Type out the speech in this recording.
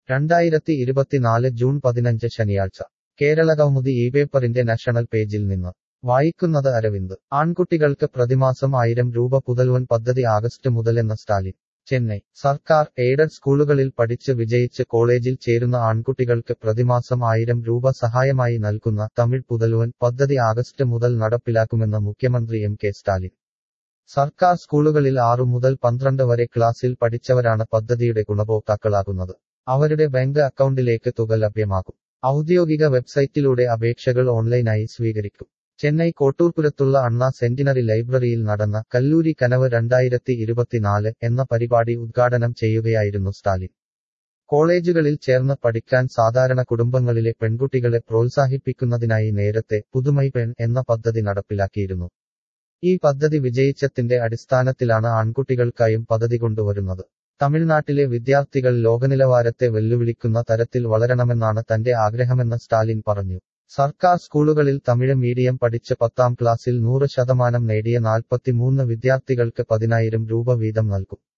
രണ്ടായിരത്തി ഇരുപത്തിനാല് ജൂൺ പതിനഞ്ച് ശനിയാഴ്ച കേരളകൗമുദി ഈ പേപ്പറിന്റെ നാഷണൽ പേജിൽ നിന്ന് വായിക്കുന്നത് അരവിന്ദ് ആൺകുട്ടികൾക്ക് പ്രതിമാസം ആയിരം രൂപ പുതൽവൻ പദ്ധതി ആഗസ്റ്റ് മുതലെന്ന സ്റ്റാലിൻ ചെന്നൈ സർക്കാർ എയ്ഡഡ് സ്കൂളുകളിൽ പഠിച്ച് വിജയിച്ച് കോളേജിൽ ചേരുന്ന ആൺകുട്ടികൾക്ക് പ്രതിമാസം ആയിരം രൂപ സഹായമായി നൽകുന്ന തമിഴ് പുതൽവൻ പദ്ധതി ആഗസ്റ്റ് മുതൽ നടപ്പിലാക്കുമെന്ന് മുഖ്യമന്ത്രി എം കെ സ്റ്റാലിൻ സർക്കാർ സ്കൂളുകളിൽ ആറു മുതൽ പന്ത്രണ്ട് വരെ ക്ലാസ്സിൽ പഠിച്ചവരാണ് പദ്ധതിയുടെ ഗുണഭോക്താക്കളാകുന്നത് അവരുടെ ബാങ്ക് അക്കൗണ്ടിലേക്ക് തുക ലഭ്യമാകും ഔദ്യോഗിക വെബ്സൈറ്റിലൂടെ അപേക്ഷകൾ ഓൺലൈനായി സ്വീകരിക്കും ചെന്നൈ കോട്ടൂർപുരത്തുള്ള അണ്ണ സെന്റിനറി ലൈബ്രറിയിൽ നടന്ന കല്ലൂരി കനവ് രണ്ടായിരത്തി ഇരുപത്തിനാല് എന്ന പരിപാടി ഉദ്ഘാടനം ചെയ്യുകയായിരുന്നു സ്റ്റാലിൻ കോളേജുകളിൽ ചേർന്ന് പഠിക്കാൻ സാധാരണ കുടുംബങ്ങളിലെ പെൺകുട്ടികളെ പ്രോത്സാഹിപ്പിക്കുന്നതിനായി നേരത്തെ പുതുമൈ പെൺ എന്ന പദ്ധതി നടപ്പിലാക്കിയിരുന്നു ഈ പദ്ധതി വിജയിച്ചത്തിന്റെ അടിസ്ഥാനത്തിലാണ് ആൺകുട്ടികൾക്കായും പദ്ധതി കൊണ്ടുവരുന്നത് തമിഴ്നാട്ടിലെ വിദ്യാർത്ഥികൾ ലോകനിലവാരത്തെ വെല്ലുവിളിക്കുന്ന തരത്തിൽ വളരണമെന്നാണ് തന്റെ ആഗ്രഹമെന്ന് സ്റ്റാലിൻ പറഞ്ഞു സർക്കാർ സ്കൂളുകളിൽ തമിഴ് മീഡിയം പഠിച്ച് പത്താം ക്ലാസ്സിൽ നൂറ് ശതമാനം നേടിയ നാൽപ്പത്തിമൂന്ന് വിദ്യാർത്ഥികൾക്ക് പതിനായിരം രൂപ വീതം നൽകും